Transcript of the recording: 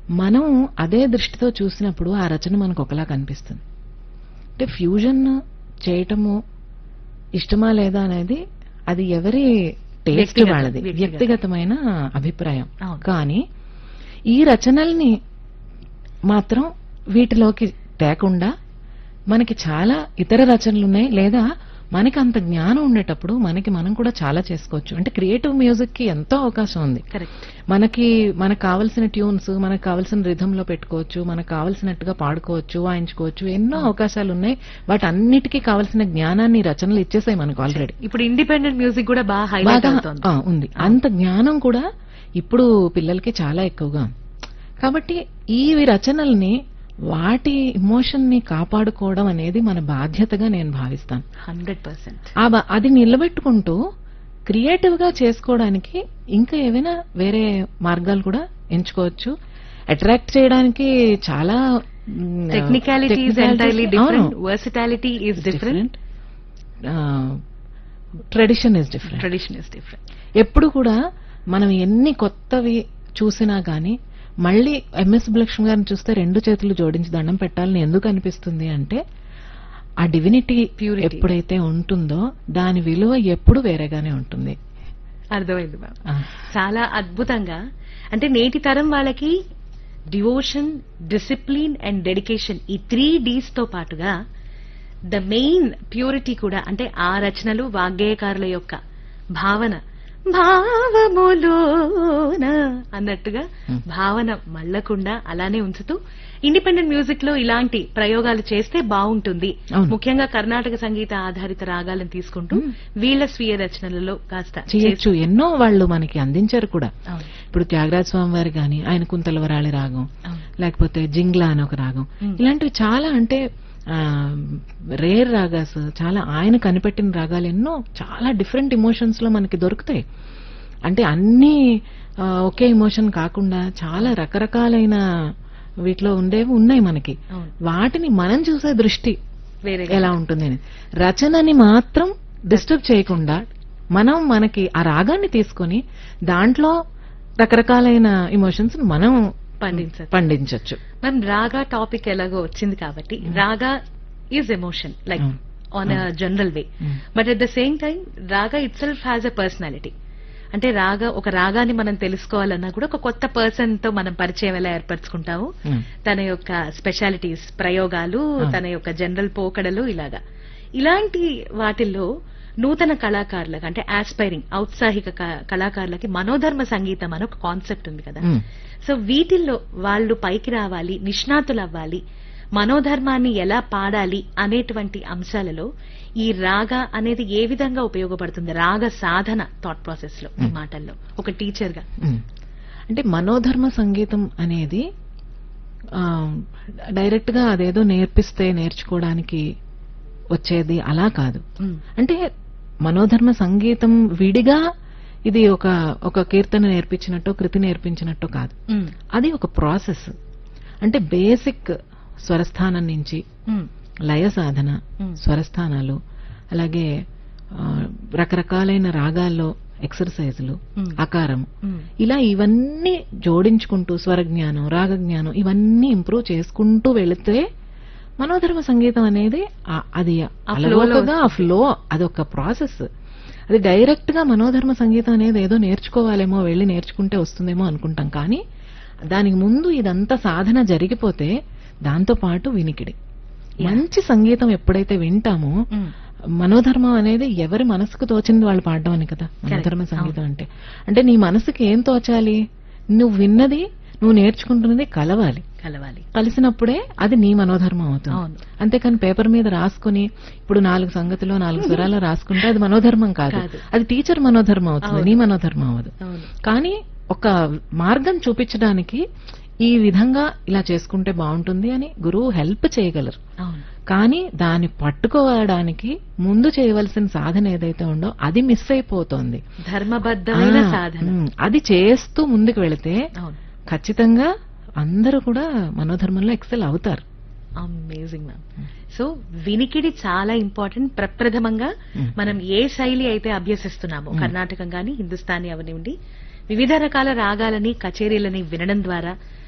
మనం అదే దృష్టితో చూసినప్పుడు ఆ రచన మనకు ఒకలా కనిపిస్తుంది అంటే ఫ్యూజన్ చేయటము ఇష్టమా లేదా అనేది అది ఎవరి టేస్ట్ వ్యక్తిగతం, వాళ్ళది వ్యక్తిగతం. వ్యక్తిగతమైన అభిప్రాయం అవును. కానీ ఈ రచనల్ని మాత్రం వీటిలోకి తేకుండా మనకి చాలా ఇతర రచనలు ఉన్నాయి లేదా మనకి అంత జ్ఞానం ఉండేటప్పుడు మనకి మనం కూడా చాలా చేసుకోవచ్చు అంటే క్రియేటివ్ మ్యూజిక్ కి ఎంతో అవకాశం ఉంది కరెక్ట్ మనకి మనకు కావలసిన ట్యూన్స్ మనకు కావలసిన రిథమ్ లో పెట్టుకోవచ్చు మనకు కావలసినట్టుగా పాడుకోవచ్చు వాయించుకోవచ్చు ఎన్నో అవకాశాలు ఉన్నాయి వాటి అన్నిటికీ కావలసిన జ్ఞానాన్ని ఈ రచనలు ఇచ్చేసాయి మనకు ఆల్రెడీ ఇప్పుడు ఇండిపెండెంట్ మ్యూజిక్ కూడా బాగా హైలైట్ బాగా అవుతోంది ఆ, ఉంది అంత జ్ఞానం కూడా ఇప్పుడు పిల్లలకి చాలా ఎక్కువగా ఉంది కాబట్టి ఈ రచనల్ని వాటి ఇమోషన్ ని కాపాడుకోవడం అనేది మన బాధ్యతగా నేను భావిస్తాను హండ్రెడ్ పర్సెంట్ ఆ బ- అది నిలబెట్టుకుంటూ క్రియేటివ్ గా చేసుకోవడానికి ఇంకా ఏవైనా వేరే మార్గాలు కూడా ఎంచుకోవచ్చు అట్రాక్ట్ చేయడానికి చాలా technicality is entirely different versatility is different tradition is different tradition is different ఎప్పుడు కూడా మనం ఎన్ని కొత్తవి చూసినా గానీ మళ్ళీ ఎంఎస్ లక్ష్మి గారిని చూస్తే రెండు చేతులు జోడించి దండం పెట్టాలని ఎందుకు అనిపిస్తుంది అంటే ఆ డివినిటీ Purity. ఎప్పుడైతే ఉంటుందో దాని విలువ ఎప్పుడు వేరేగానే ఉంటుంది అర్థమైంది మ్యామ్ ఆ, చాలా అద్భుతంగా అంటే నేటి తరం వాళ్ళకి డివోషన్ డిసిప్లిన్ అండ్ డెడికేషన్ ఈ త్రీ డీస్ తో పాటుగా ద మెయిన్ ప్యూరిటీ కూడా అంటే ఆ రచనలు వాగ్గేయకారుల యొక్క భావన భావములోన అన్నట్టుగా Hmm. భావన మళ్ళకుండా అలానే ఉంచుతూ ఇండిపెండెంట్ మ్యూజిక్ లో ఇలాంటి ప్రయోగాలు చేస్తే బాగుంటుంది అవును. ముఖ్యంగా కర్ణాటక సంగీత ఆధారిత రాగాలను తీసుకుంటూ Hmm. వీళ్ళ స్వీయ రచనలలో కాస్త చేయొచ్చు ఎన్నో వాళ్ళు మనకి అందించారు కూడా అవును. ఇప్పుడు త్యాగరాజ స్వామి వారి గాని ఆయన కుంతలవరాళి రాగం అవును. లేకపోతే జింగ్లా అని ఒక రాగం Hmm. ఇలాంటివి చాలా అంటే రేర్ రాగాస్ చాలా ఆయన కనిపెట్టిన రాగాలు ఎన్నో చాలా డిఫరెంట్ ఇమోషన్స్ లో మనకి దొరుకుతాయి అంటే అన్ని ఆ, ఒకే ఇమోషన్ కాకుండా చాలా రకరకాలైన వీటిలో ఉండేవి ఉన్నాయి మనకి అవును. వాటిని మనం చూసే దృష్టి వేరే ఎలా ఉంటుంది అని రచనని మాత్రం డిస్టర్బ్ చేయకుండా మనం మనకి ఆ రాగాన్ని తీసుకొని దాంట్లో రకరకాలైన ఇమోషన్స్ మనం పండించచ్చు. పండించవచ్చు మ్యామ్ రాగా టాపిక్ ఎలాగో వచ్చింది కాబట్టి raga is emotion like Mm. On a general way Mm. But at the same time raga itself has a personality అంటే రాగా ఒక రాగాన్ని మనం తెలుసుకోవాలన్నా కూడా ఒక కొత్త పర్సన్ తో మనం పరిచయం ఎలా ఏర్పరచుకుంటాము Mm. తన యొక్క స్పెషాలిటీస్ ప్రయోగాలు Ah. తన యొక్క జనరల్ పోకడలు ఇలాగా ఇలాంటి వాటిల్లో నూతన కళాకారులకు అంటే ఆస్పైరింగ్ ఔత్సాహిక క- కళాకారులకి మనోధర్మ సంగీతం అని ఒక కాన్సెప్ట్ ఉంది కదా Mm. సో వీటిల్లో వాళ్ళు పైకి రావాలి నిష్ణాతులు అవ్వాలి మనోధర్మాన్ని ఎలా పాడాలి అనేటువంటి అంశాలలో ఈ రాగ అనేది ఏ విధంగా ఉపయోగపడుతుంది రాగ సాధన థాట్ ప్రాసెస్ లో ఈ Mm. మాటల్లో ఒక టీచర్ గా ఉమ్. అంటే మనోధర్మ సంగీతం అనేది ఆ, డైరెక్ట్ గా అదేదో నేర్పిస్తే నేర్చుకోవడానికి వచ్చేది అలా కాదు Mm. అంటే మనోధర్మ సంగీతం విడిగా ఇది ఒక ఒక కీర్తన నేర్పించినట్టు కృతి నేర్పించినట్టు కాదు Mm. అది ఒక ప్రాసెస్ అంటే బేసిక్ స్వరస్థానం నుంచి Mm. లయ సాధన Mm. స్వరస్థానాలు అలాగే ఆ, రకరకాలైన రాగాల్లో ఎక్సర్సైజులు Mm. ఆకారం Mm. ఇలా ఇవన్నీ జోడించుకుంటూ స్వరజ్ఞానం రాగజ్ఞానం ఇవన్నీ ఇంప్రూవ్ చేసుకుంటూ వెళితే మనోధర్మ సంగీతం అనేది ఆ- అది ఆ flow లో అలవోకగా ఆ ఫ్లో అదొక ప్రాసెస్ అది డైరెక్ట్ గా మనోధర్మ సంగీతం అనేది ఏదో నేర్చుకోవాలేమో వెళ్ళి నేర్చుకుంటే వస్తుందేమో అనుకుంటాం కానీ దానికి ముందు ఇదంతా సాధన జరిగిపోతే దాంతో పాటు వినికిడి మంచి సంగీతం ఎప్పుడైతే వింటామో Mm. మనోధర్మం అనేది ఎవరి మనసుకు తోచింది వాళ్ళు పాడడం అని కదా మనోధర్మ సంగీతం అంటే అంటే నీ మనసుకి ఏం తోచాలి నువ్వు విన్నది నువ్వు నేర్చుకుంటున్నది కలవాలి కలవాలి కలిసినప్పుడే అది నీ మనోధర్మం అవుతుంది అవును. అంతేకాని పేపర్ మీద రాసుకుని ఇప్పుడు నాలుగు సంగతిలో నాలుగు స్వరాలు రాసుకుంటే అది మనోధర్మం కాదు కాదు. అది టీచర్ మనోధర్మం అవుతుంది అవును. నీ మనోధర్మం అవదు అవును కానీ ఒక మార్గం చూపించడానికి ఈ విధంగా ఇలా చేసుకుంటే బాగుంటుంది అని గురువు హెల్ప్ చేయగలరు అవును కానీ దాన్ని పట్టుకోవడానికి ముందు చేయవలసిన సాధన ఏదైతే ఉందో అది మిస్ అయిపోతోంది ధర్మబద్ధమైన ఆ, సాధన ఉమ్, అది చేస్తూ ముందుకు వెళితే అవును ఖచ్చితంగా అందరూ కూడా మనోధర్మంలో ఎక్సెల్ అవుతారు అమేజింగ్ మ్యామ్ సో వినికిడి చాలా ఇంపార్టెంట్ ప్రప్రథమంగా Mm. మనం ఏ శైలి అయితే అభ్యసిస్తున్నామో Mm. కర్ణాటకం గాని హిందుస్థానీ అవనివ్వండి వివిధ రకాల రాగాలని కచేరీలని వినడం ద్వారా